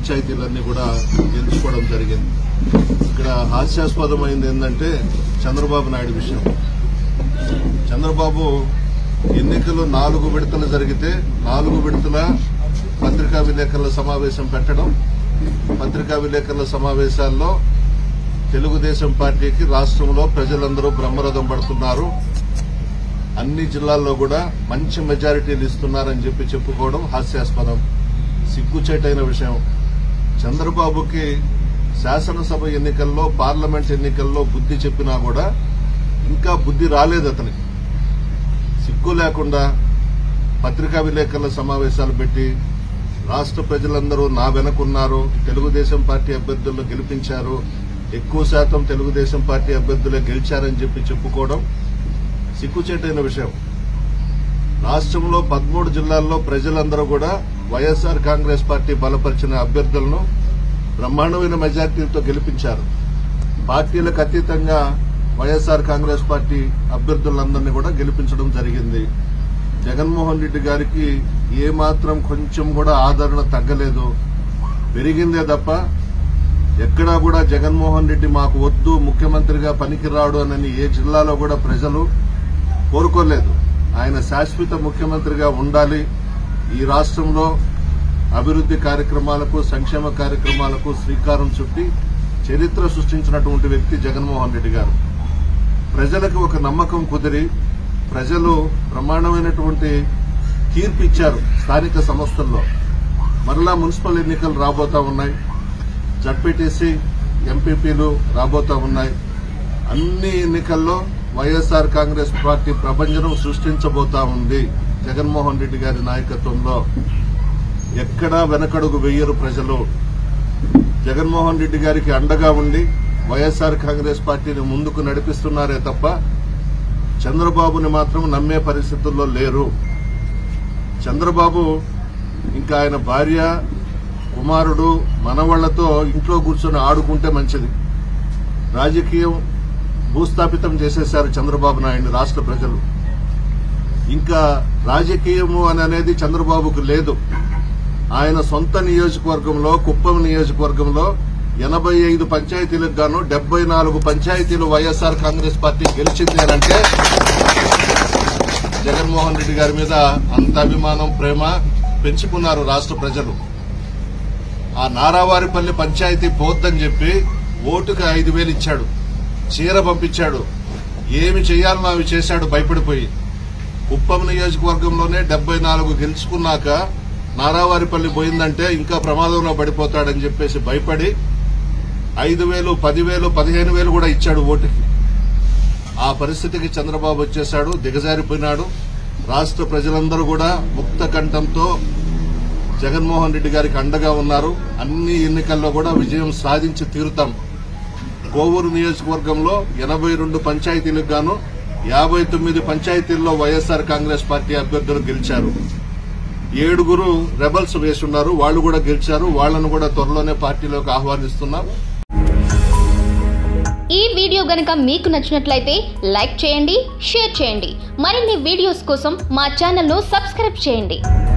పంచాయతీలన్నీ కూడా గెలుచుకోవడం జరిగింది ఇక్కడ హాస్యాస్పదమైంది ఏంటంటే చంద్రబాబు నాయుడు విషయం చంద్రబాబు ఎన్నికలు నాలుగు విడతలు జరిగితే నాలుగు విడతల పత్రికా విలేకరుల సమావేశం పెట్టడం పత్రికా విలేకరుల సమావేశాల్లో తెలుగుదేశం పార్టీకి రాష్ట్రంలో ప్రజలందరూ బ్రహ్మరథం పడుతున్నారు అన్ని జిల్లాల్లో కూడా మంచి మెజారిటీలు ఇస్తున్నారని చెప్పి చెప్పుకోవడం హాస్యాస్పదం సిగ్గుచేటైన విషయం చంద్రబాబుకి శాసనసభ ఎన్నికల్లో పార్లమెంట్ ఎన్నికల్లో బుద్ధి చెప్పినా కూడా ఇంకా బుద్ధి రాలేదు అతనికి సిగ్గు లేకుండా పత్రికా విలేకరుల సమావేశాలు పెట్టి రాష్ట్ర ప్రజలందరూ నా వెనకున్నారు తెలుగుదేశం పార్టీ అభ్యర్థులను గెలిపించారు ఎక్కువ శాతం తెలుగుదేశం పార్టీ అభ్యర్థులే గెలిచారని చెప్పి చెప్పుకోవడం సిగ్గుచేటైన విషయం రాష్ట్రంలో పదమూడు జిల్లాల్లో ప్రజలందరూ కూడా వైఎస్ఆర్ కాంగ్రెస్ పార్టీ బలపరిచిన అభ్యర్థులను బ్రహ్మాండమైన మెజార్టీలతో గెలిపించారు పార్టీలకు అతీతంగా వైఎస్ఆర్ కాంగ్రెస్ పార్టీ అభ్యర్థులందరినీ కూడా గెలిపించడం జరిగింది జగన్మోహన్ రెడ్డి గారికి ఏమాత్రం కొంచెం కూడా ఆదరణ తగ్గలేదు పెరిగిందే తప్ప ఎక్కడా కూడా జగన్మోహన్ రెడ్డి మాకు వద్దు ముఖ్యమంత్రిగా పనికిరాడు అని ఏ జిల్లాలో కూడా ప్రజలు కోరుకోలేదు ఆయన శాశ్వత ముఖ్యమంత్రిగా ఉండాలి ఈ రాష్ట్రంలో అభివృద్ది కార్యక్రమాలకు సంక్షేమ కార్యక్రమాలకు శ్రీకారం చుట్టి చరిత్ర సృష్టించినటువంటి వ్యక్తి జగన్మోహన్ రెడ్డి గారు ప్రజలకు ఒక నమ్మకం కుదిరి ప్రజలు బ్రహ్మాండమైనటువంటి తీర్పు ఇచ్చారు స్థానిక సంస్థల్లో మరలా మున్సిపల్ ఎన్నికలు రాబోతా ఉన్నాయి జడ్పీటీసీ ఎంపీపీలు రాబోతా ఉన్నాయి అన్ని ఎన్నికల్లో వైఎస్ఆర్ కాంగ్రెస్ పార్టీ ప్రభంజనం సృష్టించబోతా ఉంది జగన్మోహన్ రెడ్డి గారి నాయకత్వంలో ఎక్కడా వెనకడుగు వెయ్యరు ప్రజలు జగన్మోహన్ రెడ్డి గారికి అండగా ఉండి వైఎస్ఆర్ కాంగ్రెస్ పార్టీని ముందుకు నడిపిస్తున్నారే తప్ప చంద్రబాబుని మాత్రం నమ్మే పరిస్థితుల్లో లేరు చంద్రబాబు ఇంకా ఆయన భార్య కుమారుడు మనవాళ్లతో ఇంట్లో కూర్చొని ఆడుకుంటే మంచిది రాజకీయం భూస్థాపితం చేసేశారు చంద్రబాబు నాయుడిని రాష్ట్ర ప్రజలు ఇంకా రాజకీయము అని అనేది చంద్రబాబుకు లేదు ఆయన సొంత నియోజకవర్గంలో కుప్పం నియోజకవర్గంలో ఎనభై ఐదు పంచాయతీలకు గాను డెబ్బై నాలుగు పంచాయతీలు వైఎస్ఆర్ కాంగ్రెస్ పార్టీ గెలిచింది అని అంటే జగన్మోహన్ రెడ్డి గారి మీద అంత అభిమానం ప్రేమ పెంచుకున్నారు రాష్ట్ర ప్రజలు ఆ నారావారిపల్లి పంచాయతీ పోద్దని చెప్పి ఓటుకు ఐదు వేలు ఇచ్చాడు చీర పంపించాడు ఏమి చేయాలనో అవి చేశాడు భయపడిపోయి కుప్పం నియోజకవర్గంలోనే డెబ్బై నాలుగు గెలుచుకున్నాక నారావారిపల్లి పోయిందంటే ఇంకా ప్రమాదంలో పడిపోతాడని చెప్పేసి భయపడి ఐదు వేలు పదివేలు పదిహేను వేలు కూడా ఇచ్చాడు ఓటుకి ఆ పరిస్థితికి చంద్రబాబు వచ్చేశాడు దిగజారిపోయినాడు రాష్ట్ర ప్రజలందరూ కూడా ముక్త కంఠంతో జగన్మోహన్ రెడ్డి గారికి అండగా ఉన్నారు అన్ని ఎన్నికల్లో కూడా విజయం సాధించి తీరుతాం కోవూరు నియోజకవర్గంలో ఎనభై రెండు పంచాయతీలకు గాను యాభై తొమ్మిది పంచాయతీల్లో వైఎస్ఆర్ కాంగ్రెస్ పార్టీ అభ్యర్థులు గెలిచారు ఏడుగురు రెబల్స్ వేసున్నారు వాళ్ళు కూడా గెలిచారు వాళ్లను కూడా త్వరలోనే పార్టీలోకి ఆహ్వానిస్తున్నాం ఈ వీడియో గనక మీకు నచ్చినట్లయితే లైక్ చేయండి షేర్ చేయండి మరిన్ని వీడియోస్ కోసం మా ఛానల్ను సబ్స్క్రైబ్ చేయండి